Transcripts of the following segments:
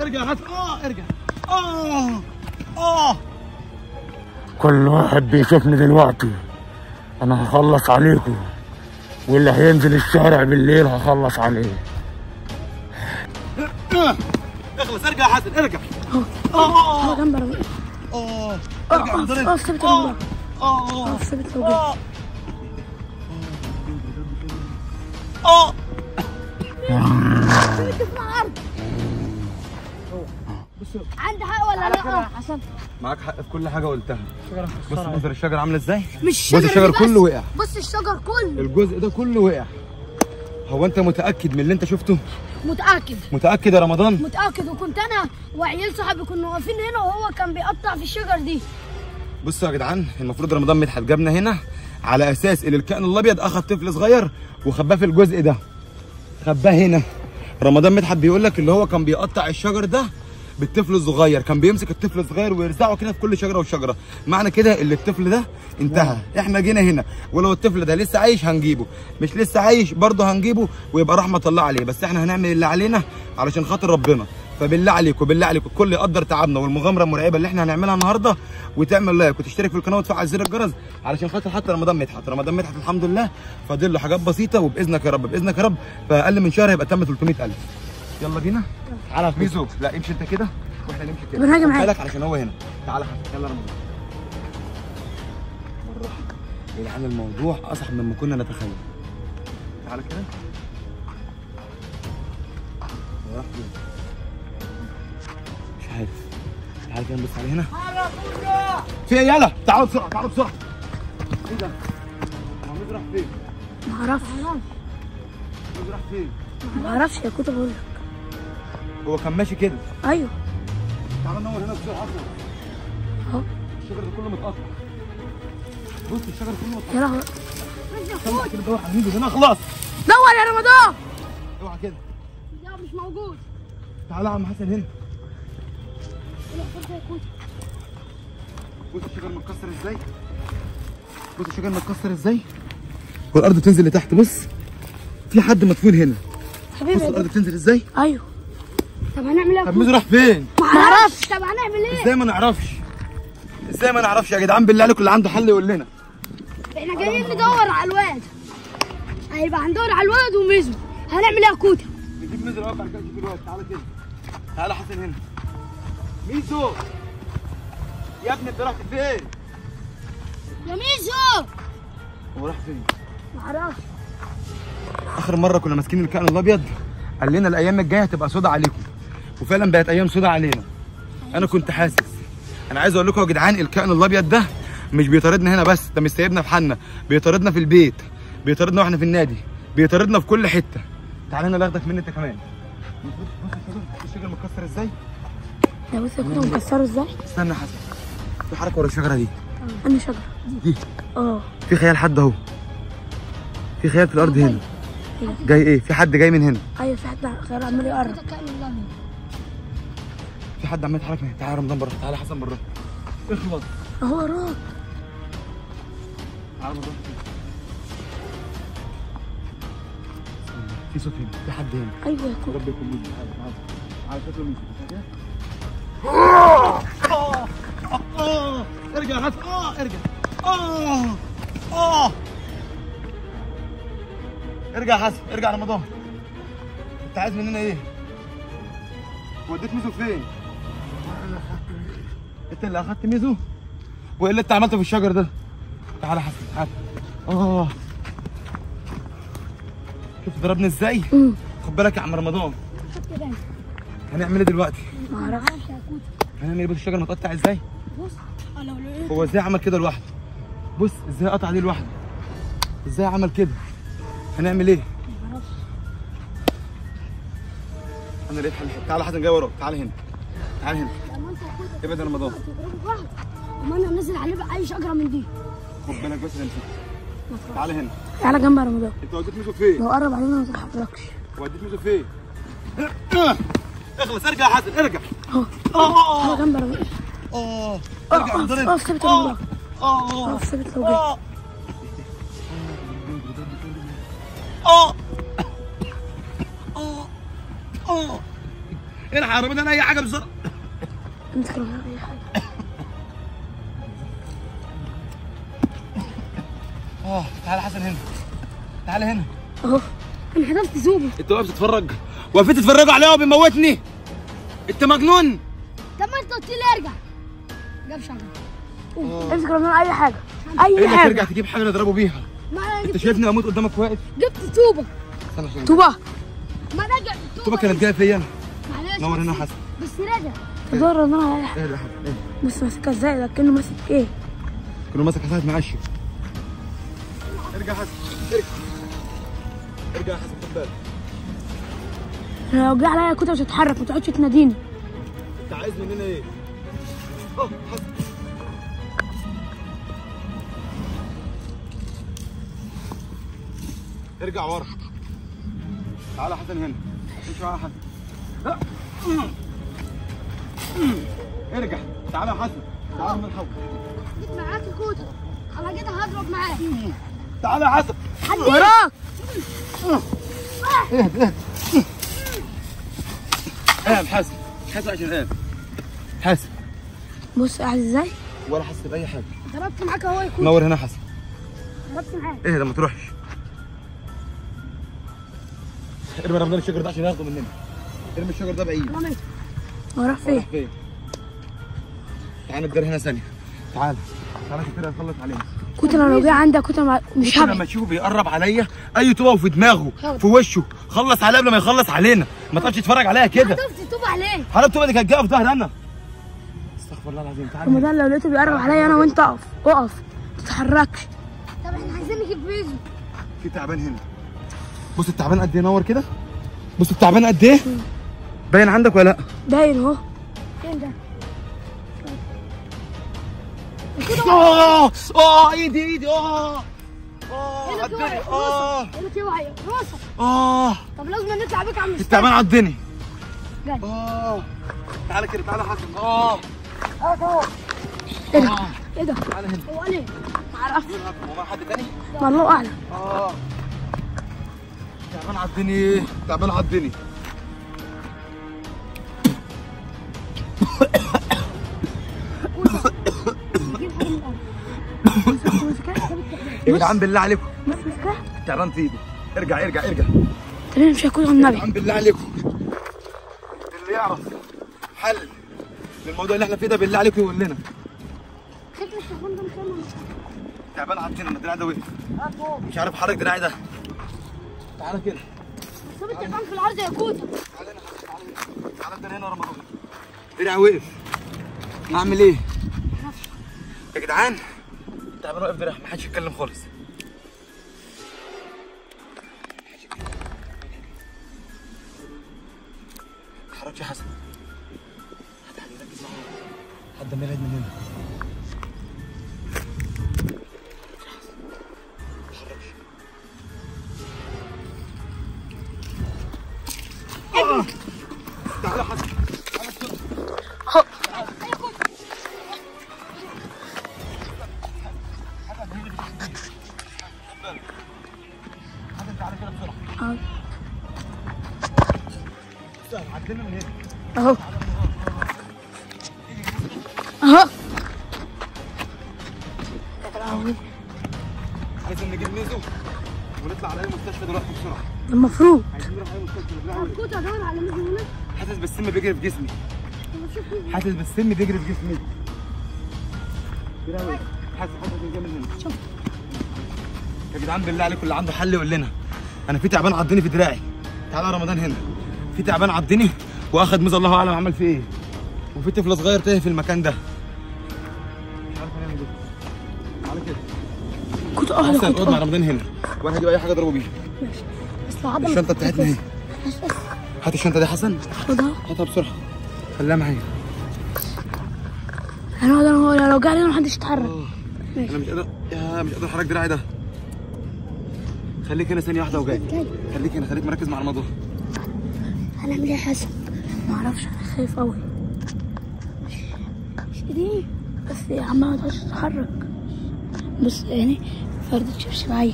ارجع حسن اه ارجع اه اه كل واحد بيشوفني دلوقتي انا هخلص عليكم واللي هينزل الشارع بالليل هخلص عليه اخلص ارجع يا حسن ارجع هو جنب رمضان اه اه ارجع من اه ضرب اه ثابت اه رمضان اه اه ثابت لو جه اه اه عندي حق ولا لا حسن معاك حق في كل حاجه قلتها بص منظر الشجره عامله ازاي مش بص الشجر دي بس. كله وقع بص الشجر كله الجزء ده كله وقع هو انت متاكد من اللي انت شفته متاكد متاكد يا رمضان متاكد وكنت انا وعيال صحابي كنا واقفين هنا وهو كان بيقطع في الشجر دي بصوا يا جدعان المفروض رمضان مدحت جابنا هنا على اساس ان الكائن الابيض اخذ طفل صغير وخباه في الجزء ده خباه هنا رمضان مدحت بيقول لك اللي هو كان بيقطع الشجر ده بالطفل الصغير كان بيمسك الطفل الصغير ويرزعه كده في كل شجره وشجره معنى كده ان الطفل ده انتهى احنا جينا هنا ولو الطفل ده لسه عايش هنجيبه مش لسه عايش برضه هنجيبه ويبقى رحمه الله عليه بس احنا هنعمل اللي علينا علشان خاطر ربنا فبالله عليكم بالله عليكم الكل يقدر تعبنا والمغامره المرعبه اللي احنا هنعملها النهارده وتعمل لايك وتشترك في القناه وتفعل زر الجرس علشان خاطر حتى رمضان مدحت رمضان مدحت الحمد لله فاضل له حاجات بسيطه وباذنك يا رب باذنك يا رب فاقل من شهر هيبقى تم 300000 يلا بينا تعالى يا ميزو لا امشي انت كده واحنا نمشي كده طب أنا هاجي خد معاك. بالك علشان هو هنا تعالى حسن يلا رمضان بالراحه يا جدعان الموضوع اصعب مما كنا نتخيل تعالى كده راح فين؟ مش عارف تعالى كده نبص عليه هنا في ايه يلا تعالوا بسرعه تعالوا بسرعه ايه ده؟ محمود راح فين؟ معرفش محمود راح فين؟ معرفش يا كنت بقول لك هو كان ماشي كده ايوه تعالى نور هنا بسرعه اهو الشجر ده كله متقطع بص الشجر كله متقطع يا لهوي استنى كده دور على مين هنا خلاص دور يا رمضان اوعى كده لا مش موجود تعالى يا عم حسن هنا بص الشجر متكسر ازاي بص الشجر متكسر ازاي والارض بتنزل لتحت بص في حد مدفون هنا بص حبيبي الارض بتنزل ازاي ايوه طب هنعمل ايه طب ميزو راح فين معرفش طب هنعمل ايه ازاي ما نعرفش ازاي ما نعرفش يا جدعان بالله عليكم اللي عنده حل يقول لنا احنا جايين ندور على الواد هيبقى هندور على الواد وميزو هنعمل ايه يا كوتا نجيب ميزو الاول بعد كده نشوف الواد تعالى كده تعالى حسن هنا ميزو يا ابني انت رحت فين يا ميزو هو راح فين معرفش اخر مره كنا ماسكين الكائن الابيض قال لنا الايام الجايه هتبقى سودة عليكم وفعلا بقت ايام سودة علينا انا كنت حاسس انا عايز اقول لكم يا جدعان الكائن الابيض ده مش بيطاردنا هنا بس ده مش سايبنا في حالنا بيطاردنا في البيت بيطاردنا واحنا في النادي بيطاردنا في كل حته تعالى هنا ناخدك مني انت كمان بص بص الشجر بص الشجر متكسر ازاي ده بص يا كوتا مكسره ازاي استنى يا حسن في حركه ورا الشجره دي انهي شجره دي اه في خيال حد اهو في خيال في الارض هنا جاي ايه في حد جاي من هنا ايوه في حد خير عمال يقرب في حد عمال يتحرك من هنا تعالى يا رمضان بره تعالى يا حسن بره اخلص اهو وراك تعالى رمضان في صوت هنا في حد هنا ايوه يا كوتا رب يكون ميزو تعالى تعالى تعالى شكله ميزو ارجع يا حسن اه ارجع اه اه ارجع يا حسن ارجع رمضان انت عايز مننا ايه؟ وديت ميزو فين؟ انت اللي اخدت ميزو؟ وايه اللي انت عملته في الشجر ده؟ تعالى يا حسن تعالى اه شوف ضربني ازاي؟ امم خد بالك يا عم رمضان هنعمل ايه دلوقتي؟ معرفش هنعمل ايه بص الشجر متقطع ازاي؟ بص انا لو لقيت هو ازاي عمل كده لوحده؟ بص ازاي قطع دي لوحده؟ ازاي عمل كده؟ هنعمل ايه؟ انا لقيت حل تعالى حسن جاي وراك تعالى هنا تعالى هنا لما انت يا كوتا ابعد يا رمضان تضربه واحد وما انا نازل عليه بقى اي شجره من دي خد بالك بس امسك تعالى هنا تعالى جنب يا رمضان انت وديت ميزو فين؟ لو قرب علينا ما تتحركش وديت ميزو فين؟ اخلص ارجع يا حسن ارجع اهو اه تعالى جنب يا رمضان اه اه ارجع اه رمضان اه ثابت يا اه رمضان اه اه ثابت لو جه اه اه اه اه الحق يا رمضان اي حاجه بسرعه امسك رمضان اي حاجه اه تعالى حسن هنا تعالى هنا اهو انا حذفت زوبه انت واقف تتفرج واقفين تتفرجوا عليه وبيموتني انت مجنون طب ما انت قلت لي ارجع جاب شغل امسك رمضان اي حاجه ايه اي اللي حاجه ترجع تجيب حاجه نضربه بيها ما انا انت جبت شايفني اموت قدامك واقف جبت طوبه استنى عشان طوبه ما انا جبت الطوبه كانت جايه فيا انا معلش نور هنا يا حسن بس رجع تدور رمضان على ايه ده يا حسن ايه بص ماسكها ازاي ده كانه ماسك ايه كانوا ماسك حسن معشي ارجع يا حسن ارجع ارجع يا حسن خد بالك انا لو جه عليا كنت مش هتحرك ما تقعدش تناديني انت عايز مننا ايه؟ اه حسن ارجع ورا تعالى حسن هنا امشي معايا يا حسن ارجع تعالى يا حسن تعالى من حولك جيت معاك كوتا انا جيت هضرب معاك تعالى يا حسن وراك قام حسن حسن عشان قام حسن بص قاعد ازاي ولا حاسس باي حاجه ضربت معاك اهو يا كوتا نور هنا يا حسن ضربت معاك ايه ده ما تروحش ارمي رمضان الشجر ده عشان ياخده مننا ارمي الشجر ده بعيد رميت وراح فين راح فين تعال نقدر هنا ثانيه تعال تعال كده نخلص عليه كوتا انا لو جه عندك كوتا مع- مش كل لما هبعد تشوفه بيقرب عليا اي طوبه في دماغه في وشه خلص عليه قبل ما يخلص علينا ما تقعدش تتفرج عليها كده هتفت طوب عليه حرام الطوبه دي كانت جايه في ظهر انا استغفر الله العظيم تعال هنا. رمضان لو لقيته بيقرب عليا انا وانت اقف اقف ما تتحركش طب احنا عايزين نجيب بيزو في تعبان هنا بص التعبان قد ايه نور كده بص التعبان قد ايه باين عندك ولا لا باين اهو فين ده اه اه ايدي ايدي اه اه هنا في عدني وعي اه راسك هنا في وعي راسك اه طب لازم نطلع بيك على المستشفى التعبان عضني جاي. اه تعالى كده تعالى حسن اه ايه ده ايه ده تعالى هنا هو قال ايه معرفش هو مع حد تاني ما الله اعلم اه تعبان عضني تعبان عضني نجيب حاجه من الارض مسك- مسكها جاب التعبان. يا جدعان بالله عليكم بص مسكها التعبان في ايده ارجع ارجع ارجع تمام مش هيكون يا النبي جدعان بالله عليكم اللي يعرف حل للموضوع اللي احنا فيه ده بالله عليكم يقول لنا خدت التليفون ده مكانه تعبان عضني الدراع ده وقف مش عارف احرك دراعي ده تعالى كده ساب التليفون في الارض يا كوتا تعالى هنا تعالى هنا تعالى ابدا هنا يا رمضان دراعي وقف اعمل ايه؟ يا جدعان التعبان واقف دراعي محدش يتكلم خالص ما تتحركش يا حسن هات علي ركز معايا حد ما يبعد مننا ما تتحركش آه. تعالى يا حسن تعالى بسرعة. حسن تعالى كده بسرعة اه سهل عدينا من هنا اهو اهو يا لهوي. لازم نجيب ميزو ونطلع على اي مستشفى دلوقتي بسرعة المفروض عايزين نروح اي مستشفى بالله عليك. كوتا دور على مين هنا حاسس بالسم بيجري في جسمي طب شوف مين. حاسس بالسم بيجري في جسمي كده أوي. حاسس حاسس بالجامد هنا شوف. يا جدعان بالله عليكم اللي عنده حل يقول لنا انا في تعبان عضني في دراعي تعالى يا رمضان هنا في تعبان عضني واخد ميزه الله اعلم عمل فيه ايه وفي طفل صغير تايه في المكان ده مش عارف هنعمل ايه تعالى كده كوتا اه حسن كوتا اقعد مع اه رمضان هنا وانا هجيب اي حاجه اضربه بيها ماشي بس لو عدى الشنطه بتاعتنا اهي بس بس هات الشنطه دي يا حسن خدها هاتها بسرعه خليها معايا هنقعد انا وهو لو جه علينا محدش يتحرك انا مش قادر يا مش قادر احرك دراعي ده خليك هنا ثانيه واحده وجاي جاي خليك هنا خليك مركز مع الموضوع هنعمل ايه يا حسن ما اعرفش انا خايف قوي مش ايدي بس يا عم ما تقعدش تتحرك بص يعني فردة شبشب عيل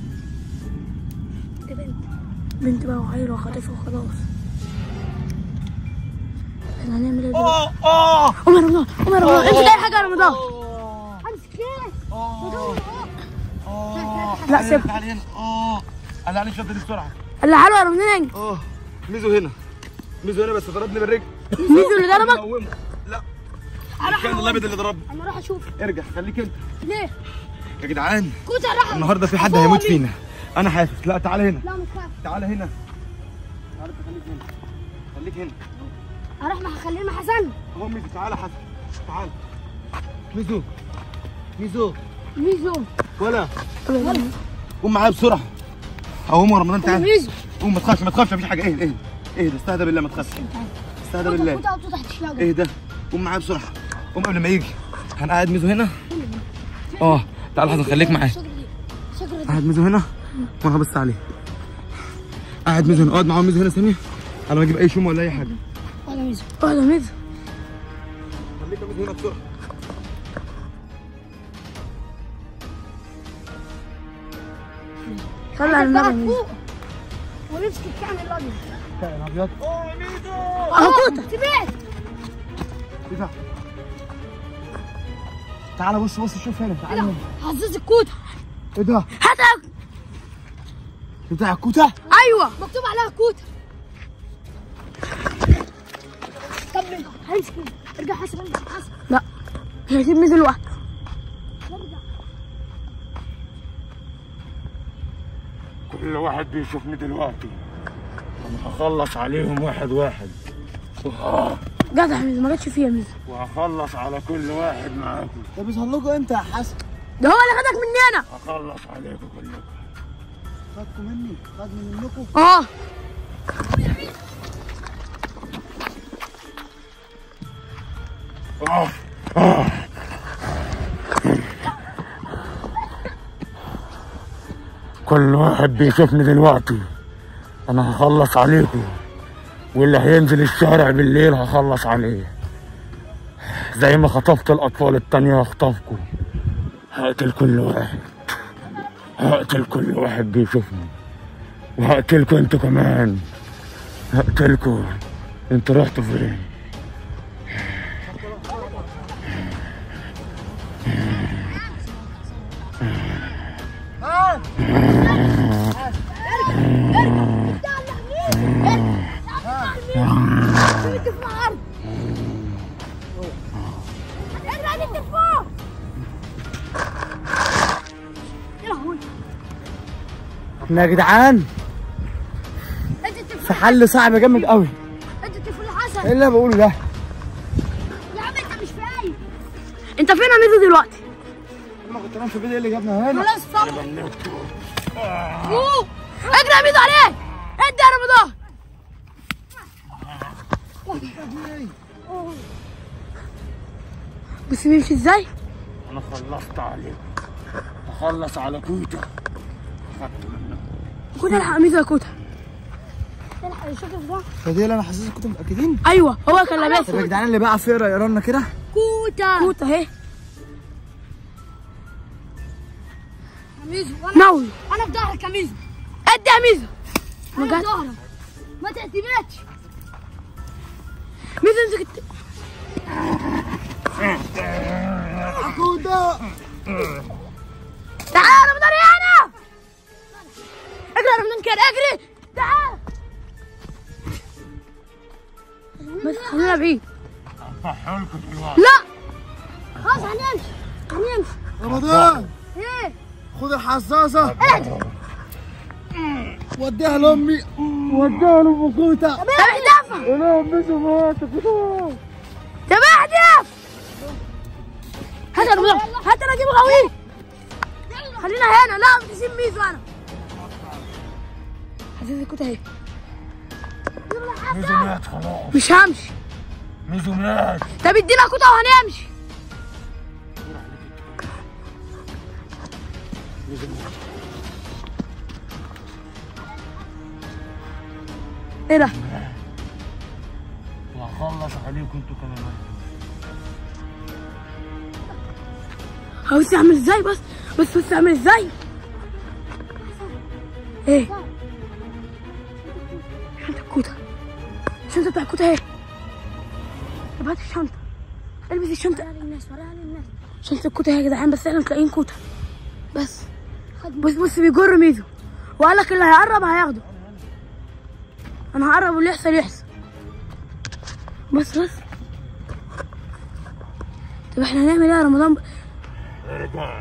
دي بنت بنت بقى وعيل وخاطفها وخلاص احنا هنعمل ايه دلوقتي؟ اه اه قوم يا رمضان قوم يا رمضان امسك اي حاجه يا رمضان اه امسك ايه؟ اه اه لا، تعالى سيب. هنا، تعالى هنا اه قال علي الشنطه دي بسرعه اللي حلو يا رمضان اه ميزو هنا ميزو هنا بس ضربني بالرجل ميزو اللي ضربك مقومه لا اروح كان الابيض اللي ضربني انا اروح اشوف ارجع خليك انت ليه؟ يا جدعان كوتا راح النهارده في حد أفوق هيموت بيه. فينا انا حاسس لا تعالى هنا لا مش خايف تعالى هنا تعالى انت خليك هنا خليك هنا اروح مع خليه مع حسن اهو ميزو تعالى حسن تعالى ميزو ميزو ميزو ولا قوم معايا بسرعه قوم يا رمضان تعالى ميزو قوم ما تخافش ما تخافش مفيش حاجه اهدى اهدى اهدى استهدى بالله ما تخافش استهدى بالله كوتا كوتا تحت الشجره اهدى قوم معايا بسرعه قوم قبل ما يجي هنقعد ميزو هنا اه تعال حسن خليك معايا الشجره دي الشجره دي قاعد ميزو هنا وانا هبص عليه قاعد ميزو هنا اقعد معاه ميزو هنا ثانيه على ما اجيب اي شوم ولا اي حاجه ولا ميزو ولا ميزو خليك يا ميزو هنا بسرعه صلي على النبي ميزو ونمسك الكعن الابيض كائن ابيض اوه ميزو اهو كوتا سمعت ايه ده تعالى بص بص شوف هنا تعالى هنا حظوظ الكوتا ايه ده هات بتاع الكوته ايوه مكتوب عليها كوتا كمل همسك ارجع حسن امسك حسن لا مش هسيب ميزو لوحده كل واحد بيشوفني دلوقتي انا هخلص عليهم واحد واحد جدع ميزو ما جاتش فيها ميزو وهخلص على كل واحد معاكم طب بيظهر لكم امتى يا حسن ده هو اللي خدك مني انا هخلص عليكم كلكم خدكم مني خد من منكم اه آه. آه. كل واحد بيشوفني دلوقتي انا هخلص عليكم واللي هينزل الشارع بالليل هخلص عليه زي ما خطفت الاطفال التانية هخطفكم هقتل كل واحد هقتل كل واحد بيشوفني وهقتلكم انتوا كمان هقتلكم انتوا رحتوا فين احنا يا جدعان انت التليفون في حل صعب جامد قوي انت التليفون حسن ايه اللي انا بقوله ده يا عم انت مش فاهم انت فين يا ميزو دلوقتي؟ انا كنت نايم في الفيديو اللي جابنا هنا خلاص صبر اوه اجري يا ميزو عليه ادي يا رمضان بس بيمشي ازاي؟ انا خلصت عليكم هخلص على كوتا خدت منكم كوتا الحق ميزو يا كوتا الحق الشكل ده فدي اللي انا حاسسكم كنتوا متاكدين ايوه هو كان طب يا لابسها جدعان اللي بقى في يقرا يقرا لنا كده كوتا كوتا اهي ميزو ناوي انا في ظهرك يا ميزو ادي يا ميزو ما جت ظهرك ما تعتمدش ميزو امسك الت... كوتا تعال يا رمضان يا انا اجري يا رمضان كده اجري تعال بس خلينا بعيد هفحولكم دلوقتي لا خلاص هنمشي هنمشي رمضان ايه خد الحصاصه اهدى وديها لامي وديها لام كوتا طب احدفها انا ميزو مات كده طب احدف هات يا رمضان هات انا اجيب غوي خلينا هنا لا تسيب ميزو انا حسيت الكوت اهي ميزو مات خلاص مش همشي ميزو مات طب ادينا كوتا وهنمشي ايه ده؟ وهخلص عليكم انتوا كمان بص اعمل ازاي بس بس بص اعمل ازاي ايه شنطة الكوتة شنطة بتاع الكوتة ايه طب هات الشنطه البس الشنطه وريها للناس وريها للناس شنطه الكوته يا جدعان بس احنا مش لاقيين كوته بس بص بص بيجر ميزو وقال لك اللي هيقرب هياخده انا هقرب واللي يحصل يحصل بص بص طب احنا هنعمل ايه يا رمضان ب- رجع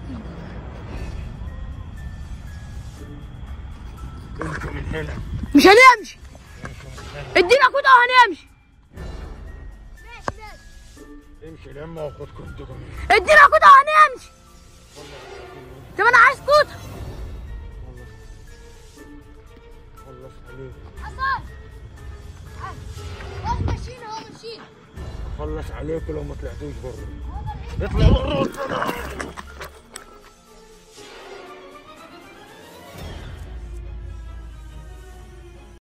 امشوا من هنا مش هنمشي ادينا كوته وهنمشي امشي لما واخدكم انتوا كمان ادينا كوته وهنمشي طب انا عايز كوته خلص عليك حصل اهو ماشيين اهو ماشيين خلص عليكم لو ما طلعتوش بره اطلع بره